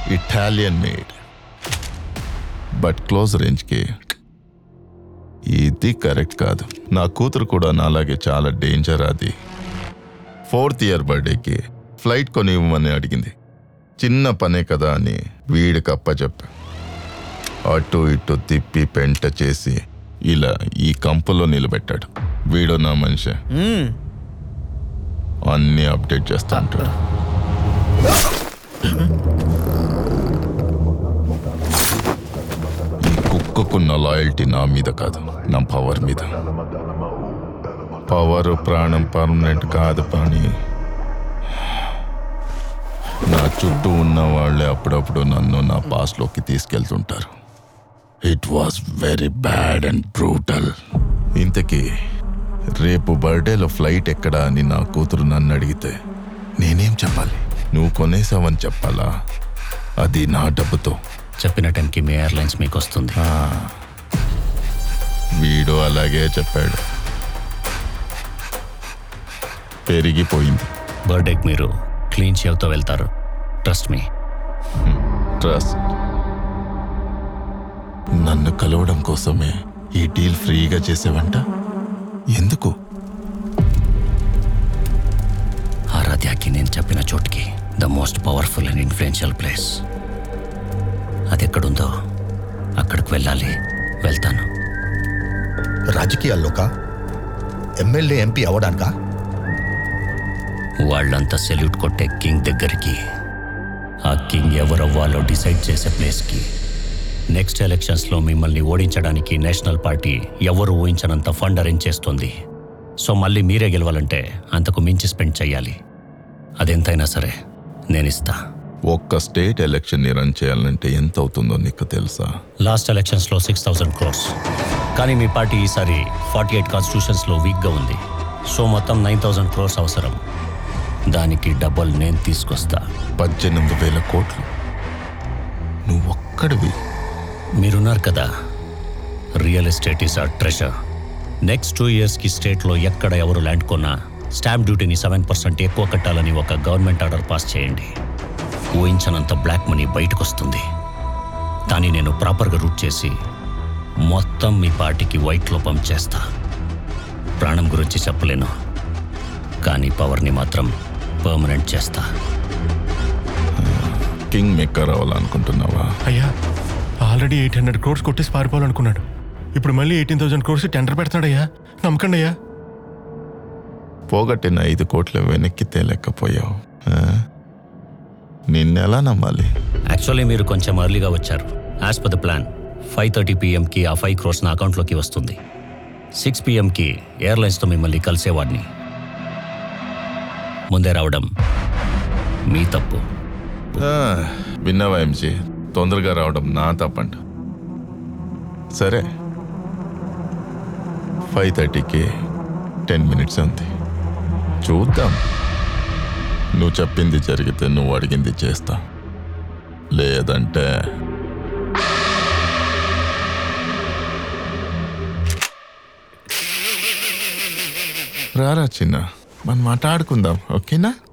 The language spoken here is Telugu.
ఇటాలియన్ మేడ్ బట్ క్లోజ్ రేంజ్కి ఇది కరెక్ట్ కాదు నా కూతురు కూడా నాలాగే చాలా డేంజర్ అది ఫోర్త్ ఇయర్ బర్త్డేకి ఫ్లైట్ కొని ఇవ్వమని అడిగింది చిన్న పనే కదా అని వీడికి అప్పచెప్పా అటు ఇటు తిప్పి పెంట చేసి ఇలా ఈ కంపులో నిలబెట్టాడు వీడు నా మనిషి మ్మ్. అన్నీ అప్డేట్ చేస్తా ఉంటాడు ఈ కుక్కకున్న లాయల్టీ నా మీద కాదు నా పవర్ మీద పవర్ ప్రాణం పర్మనెంట్ కాదు పని నా చుట్టూ ఉన్న వాళ్ళే అప్పుడప్పుడు నన్ను నా పాస్లోకి తీసుకెళ్తుంటారు it was very bad and brutal ఇంతకీ రేపు బర్త్డేలో ఫ్లైట్ ఎక్కడా అని నా కూతురు నన్ను అడిగితే నేనేం చెప్పాలి నువ్వు కొనేసావని చెప్పాలా అది నా డబ్బుతో చెప్పిన టైంకి మీ ఎయిర్లైన్స్ మీకు వస్తుంది వీడు అలాగే చెప్పాడు పెరిగిపోయింది బర్త్డేకి మీరు క్లీన్ షేవ్తో వెళ్తారు ట్రస్ట్ మీ ట్రస్ట్ నన్ను కలవడం కోసమే ఈ డీల్ ఫ్రీగా చేసేవంట ఎందుకు ఆరాధ్యకి నేను చెప్పిన చోటుకి the most powerful and influential place అది ఎక్కడుందో అక్కడికి వెళ్ళాలి వెళ్తాను రాజకీయాల్లోకా ఎమ్మెల్యే ఎంపీ అవడానికా వాళ్ళంతా సెల్యూట్ కొట్టే కింగ్ దగ్గరికి ఆ కింగ్ ఎవరవ్వాలో డిసైడ్ చేసే ప్లేస్కి నెక్స్ట్ ఎలక్షన్స్లో మిమ్మల్ని ఓడించడానికి నేషనల్ పార్టీ ఎవరు ఊహించనంత ఫండ్ అరేంజ్ చేస్తుంది సో మళ్ళీ మీరే గెలవాలంటే అంతకు మించి స్పెండ్ చేయాలి అదెంతైనా సరే నేను ఇస్తా ఒక్క స్టేట్ ఎలక్షన్ ని రన్ చేయాలంటే ఎంత అవుతుందో నీకు తెలుసా లాస్ట్ ఎలక్షన్స్లో సిక్స్ థౌసండ్ క్రోర్స్ కానీ మీ పార్టీ ఈసారి ఫార్టీ ఎయిట్ కాన్స్టిట్యూషన్స్లో వీక్గా ఉంది సో మొత్తం నైన్ థౌసండ్ క్రోర్స్ అవసరం దానికి డబల్ నేను తీసుకొస్తా పద్దెనిమిది వేల కోట్లు నువ్వు ఒక్కడివి మీరున్నారు కదా real estate is our treasure next two ఇయర్స్కి స్టేట్లో ఎక్కడ ఎవరు ల్యాండ్ కొన్నా స్టాంప్ డ్యూటీని సెవెన్ పర్సెంట్ ఎక్కువ కట్టాలని ఒక గవర్నమెంట్ ఆర్డర్ పాస్ చేయండి ఊహించనంత బ్లాక్ మనీ బయటకు వస్తుంది దాన్ని నేను ప్రాపర్గా రూట్ చేసి మొత్తం మీ పార్టీకి వైట్లో పంప్ చేస్తా ప్రాణం గురించి చెప్పలేను కానీ పవర్ని మాత్రం పర్మనెంట్ చేస్తా కింగ్ మేకర్ అవ్వాలనుకుంటున్నావా అయ్యా ఆల్రెడీ ఎయిట్ హండ్రెడ్ క్రోర్స్ కొట్టేసి పారిపోవాలనుకున్నాడు ఇప్పుడు మళ్ళీ ఎయిటీన్ థౌసండ్ క్రోర్స్ టెండర్ పెడుతున్నాడయ్యా నమ్మకండి అయ్యా పోగొట్టిన ఐదు కోట్లు వెనక్కి తేలేకపోయావు ఆ? నిన్నెలా నమ్మాలి యాక్చువల్లీ మీరు కొంచెం ఎర్లీగా వచ్చారు as per the plan five thirty పిఎంకి ఆ ఫైవ్ క్రోర్స్ నా అకౌంట్లోకి వస్తుంది సిక్స్ పిఎంకి ఎయిర్లైన్స్తో మిమ్మల్ని కలిసేవాడిని ముందే రావడం మీ తప్పు ఆ, విన్నావా ఎంజీ తొందరగా రావడం నా తప్పంట సరే ఫైవ్ థర్టీకి టెన్ మినిట్స్ ఉంది చూద్దాం నువ్వు చెప్పింది జరిగితే నువ్వు అడిగింది చేస్తా లేదంటే రారా చిన్న మనం మాట్లాడుకుందాం ఓకేనా